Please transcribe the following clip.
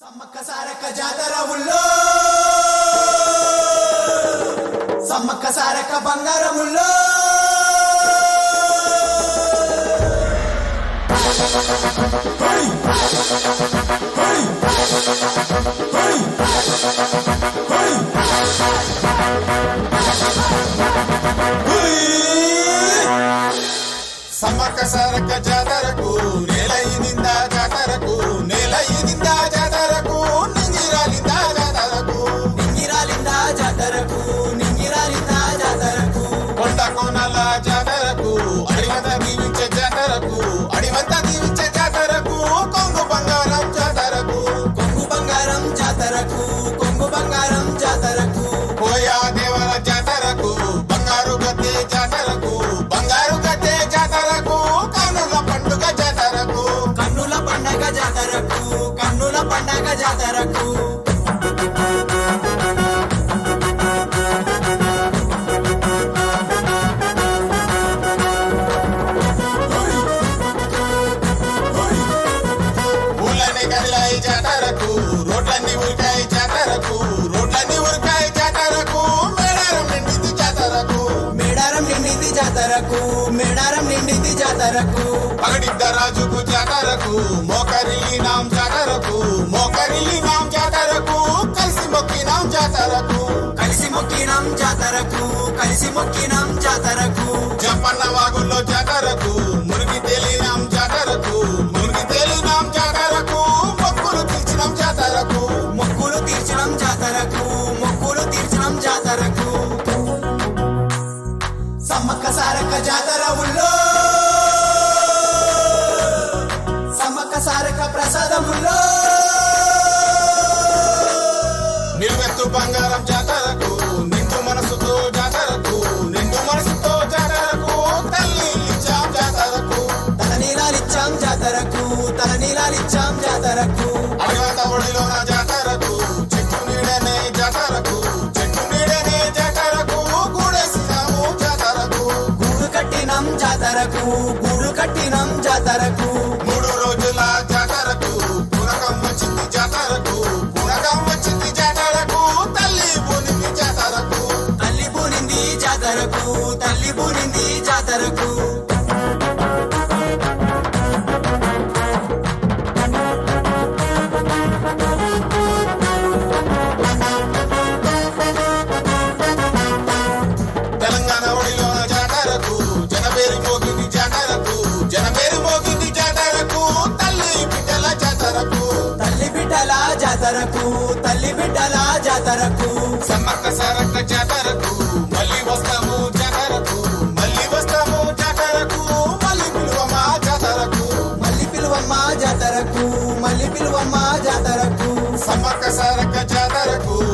సమ్మక్క సారక్క జాతర ఊళ్ళో సమ్మక్క సారక్క బంగారముల్లో సమ్మక్క సారక్క జాతరకు నేలయినింద జాతరకు నేలయినింద జాతరకు నింగిరాలింద జాతరకు నింగిరాలిందా జాతరకు నింగిరాలిందా జాతరకు కొండ కోనల జాతరకు అడివంత దీవించే జాతరకు అడివంత దీవించే జాతరకు కొంగు బంగారం జాతరకు కొంగు బంగారం జాతరకు కొంగు బంగారం జాతరకు కోయా దేవర జాతరకు బంగారు గద్దె జాతరకు బంగారు గద్దె జాతరకు కనుల పండుగ జాతరకు కన్నుల పండగ జాతరకు కన్నుల పండగ జాతరకు ఊళ్ళని కదిలాయి జాతరకు రోడ్లన్నీ ఉరికాయి జాతరకు రోడ్లన్నీ ఉరికాయి జాతరకు మేడారం నిండింది జాతరకు మేడారం నిండింది జాతరకు మేడారం నిండింది జాతరకు పగడిద్ద రాజుకు జాతరకు మోకరిల్లి నాం జాతరకు మోకరిల్లి నాం జాతరకు కలిసి మొక్కినాం జాతరకు కలిసి మొక్కినాం జాతరకు కలిసి మొక్కినాం జాతరకు జంపన్న వాగుల్లో జాతరకు మునిగి తేలినాం జాతరకు మునిగి తేలినాం జాతరకు మొక్కులు తీర్చినాం జాతరకు మొక్కులు తీర్చడం జాతరకు మొక్కులు తీర్చడం జాతరకు సమ్మక్క సారక్క జాతర ఊళ్ళో సమ్మక్క సారక్క ప్రసాదముల్లో నిలువెత్తు బంగారం జాతరకు నిండు మనసుతో జాతరకు నిండు మనసుతో జాతరకు తల్లి ఇచ్చాం జాతరకు తల నీలాలిచ్చాం జాతరకు తల నీలాలిచ్చాం జాతరకు అడివాత ఒడిలోన జాతరకు చెట్టు నీడనే జాతరకు చెట్టు నీడనే జాతరకు గూడేసినాము జాతరకు గూడు కట్టినాం జాతరకు గూడు కట్టినాం జాతరకు మూడు రోజుల జాతరకు పునకం వచ్చింది జాతరకు పునకం వచ్చింది జాతరకు తల్లి పునింది జాతరకు తల్లి పూనింది జాతరకు తల్లి పూనింది జాతరకు తెలంగాణ ఒడిలోన జాతరకు జనబేరి మోగింది జాతరకు జనబేరి మోగింది జాతరకు తల్లి బిడ్డల జాతరకు తల్లి బిడ్డల జాతరకు తల్లి బిడ్డల జాతరకు సమ్మక్క సారక్క జాతరకు మళ్ళీ వస్తాము జాతరకు మళ్ళీ వస్తాము జాతరకు మళ్ళీ పిలువమా జాతరకు మళ్ళీ పిలువమ్మ జాతరకు మళ్ళీ పిలువమ్మ జాతరకు సమ్మక్క సారక్క జాతరకు